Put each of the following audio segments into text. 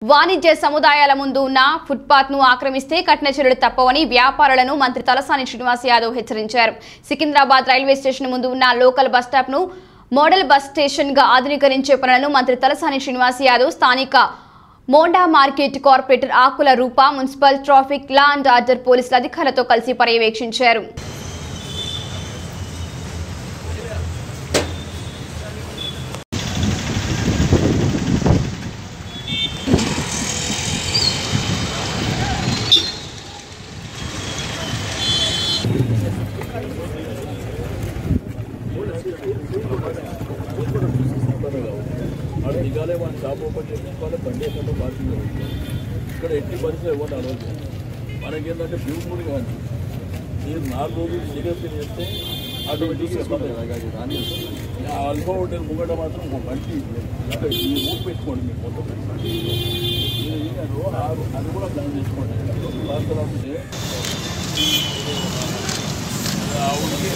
వాణిజ్య సముదాయాల ముందు ఉన్న ఫుట్పాత్ ను ఆక్రమిస్తే కఠిన చర్యలు తప్పవని వ్యాపారులను మంత్రి తలసాని శ్రీనివాస్ యాదవ్ హెచ్చరించారు సికింద్రాబాద్ రైల్వే స్టేషన్ ముందు ఉన్న లోకల్ బస్ స్టాప్ ను మోడల్ బస్ స్టేషన్ గా ఆధునీకరించే పనులను మంత్రి తలసాని శ్రీనివాస్ యాదవ్ స్థానిక Monda market corporator Akula Rupa municipal traffic law and order పోలీసుల అధికారులతో కలిసి పర్యవేక్షించారు వాడు దిగాలే వాడి షాప్ ఓపెన్ చేసుకోవాలి బండి ఎక్కడ పార్కింగ్ ఇక్కడ ఎట్టి పరిస్థితి ఇవ్వండి అడవద్దు మనకి ఏంటంటే బ్యూటిఫుల్ కానీ మీరు నాలుగు రోజులు సీరియస్గా చేస్తే ఆటోమేటిక్గా కానీ ఆ అల్ఫా హోటల్ ముంగట మాత్రం ఒక బండి ఇక్కడ ఈ ఊరు పెట్టుకోండి మీరు మొత్తం పెట్టుకోండి మీరు ఏంటంటే ఆరు అది కూడా ప్లాన్ చేసుకోండి తర్వాత ఉంటే ఆ ఊరికి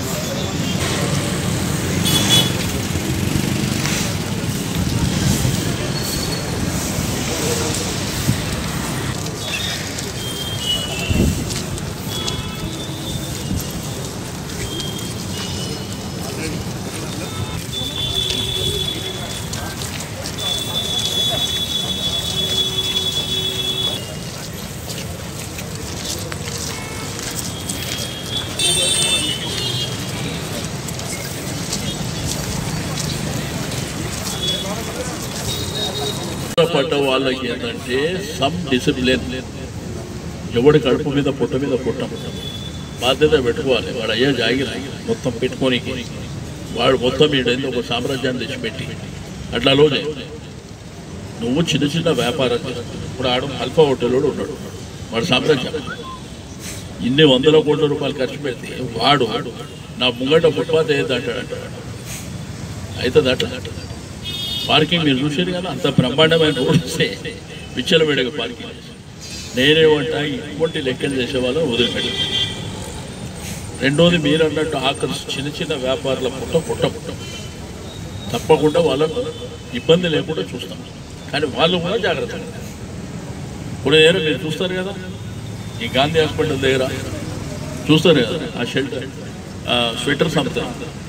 పడ్డ వాళ్ళకి ఏంటంటే సమ్ డిసిప్లిన్ ఎవడి కడుపు మీద పుట్ట మీద పుట్టం బాధ్యత పెట్టుకోవాలి వాడు అయ్యే జాగిర మొత్తం పెట్టుకొని వాడు మొత్తం ఈడైంది ఒక సామ్రాజ్యాన్ని తెచ్చిపెట్టి అట్లా లోనే నువ్వు చిన్న చిన్న వ్యాపారం చేస్తావు ఇప్పుడు ఆడు అల్ఫా హోటల్లో ఉన్నాడు వాడు సామ్రాజ్యం ఇన్ని వందల కోట్ల రూపాయలు ఖర్చు పెడితే వాడు నా ముంగట ఫుట్పాత్ ఏది అంటాడు అంటాడు అవుతుంది అట్లా పార్కింగ్ మీరు చూసారు కదా అంత బ్రహ్మాండమైన రోడ్ వస్తే విచ్చలవిడగా పార్కింగ్ నేనేమంట ఇటువంటి లెక్కలు చేసే వాళ్ళని వదిలిపెట్టాను రెండోది మీరు అన్నట్టు ఆఖరి చిన్న చిన్న వ్యాపారుల పుట్ట పుట్ట పుట్ట తప్పకుండా వాళ్ళకు ఇబ్బంది లేకుండా చూస్తాం కానీ వాళ్ళు కూడా జాగ్రత్తగా ఉండాలి. ఇప్పుడు ఏదో మీరు చూస్తారు కదా ఈ గాంధీ హాస్పిటల్ దగ్గర చూస్తారు కదా ఆ షెల్టర్ స్వెటర్ సంస్థ